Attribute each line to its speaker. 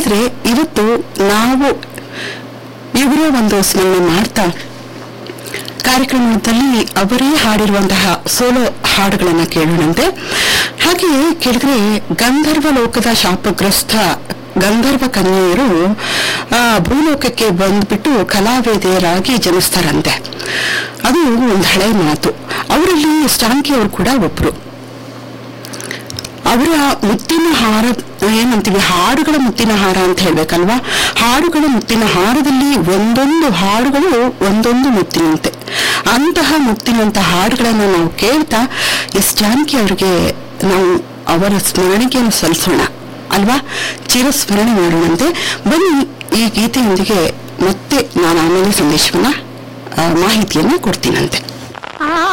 Speaker 1: ಹಾಗಾದ್ರೆ ಇವತ್ತು ನಾವು ಇವರ ಒಂದು ಸ್ಮರಣೆ ಮಾಡ್ತಾ ಕಾರ್ಯಕ್ರಮದಲ್ಲಿ ಅವರೇ ಹಾಡಿರುವಂತಹ ಸೋಲೋ ಹಾಡುಗಳನ್ನ ಕೇಳೋಣಂತೆ ಹಾಗೆಯೇ ಕೇಳಿದ್ರೆ ಗಂಧರ್ವ ಲೋಕದ ಶಾಪಗ್ರಸ್ತ ಗಂಧರ್ವ ಕನ್ಯೆಯರು ಆ ಭೂಲೋಕಕ್ಕೆ ಬಂದ್ಬಿಟ್ಟು ಕಲಾವೇದೆಯರಾಗಿ ಜನಿಸ್ತಾರಂತೆ ಅದು ಒಂದು ಹಳೆ ಮಾತು ಅವರಲ್ಲಿ ಸ್ಟಾಂಕಿ ಅವರು ಕೂಡ ಒಬ್ರು ಅವರ ಮುತ್ತಿನ ಹಾರ ಏನಂತೀವಿ ಹಾಡುಗಳ ಮುತ್ತಿನ ಹಾರ ಅಂತ ಹೇಳ್ಬೇಕಲ್ವಾ ಹಾಡುಗಳ ಮುತ್ತಿನ ಹಾರದಲ್ಲಿ ಒಂದೊಂದು ಹಾಡುಗಳು ಒಂದೊಂದು ಮುತ್ತಿನಂತೆ ಅಂತಹ ಮುತ್ತಿನಂತ ಹಾಡುಗಳನ್ನು ನಾವು ಕೇಳ್ತಾ ಎಸ್ ಜಾನಕಿ ಅವರಿಗೆ ನಾವು ಅವರ ಸ್ಮರಣೆಗೆಯನ್ನು ಸಲ್ಲಿಸೋಣ ಅಲ್ವಾ ಚಿರಸ್ಮರಣೆ ಮಾಡೋಣಂತೆ ಬನ್ನಿ ಈ ಗೀತೆಯೊಂದಿಗೆ ಮತ್ತೆ ನಾನು ಆಮೇಲೆ ಸಂದೇಶವನ್ನ ಆ, ಮಾಹಿತಿಯನ್ನ ಕೊಡ್ತೀನಂತೆ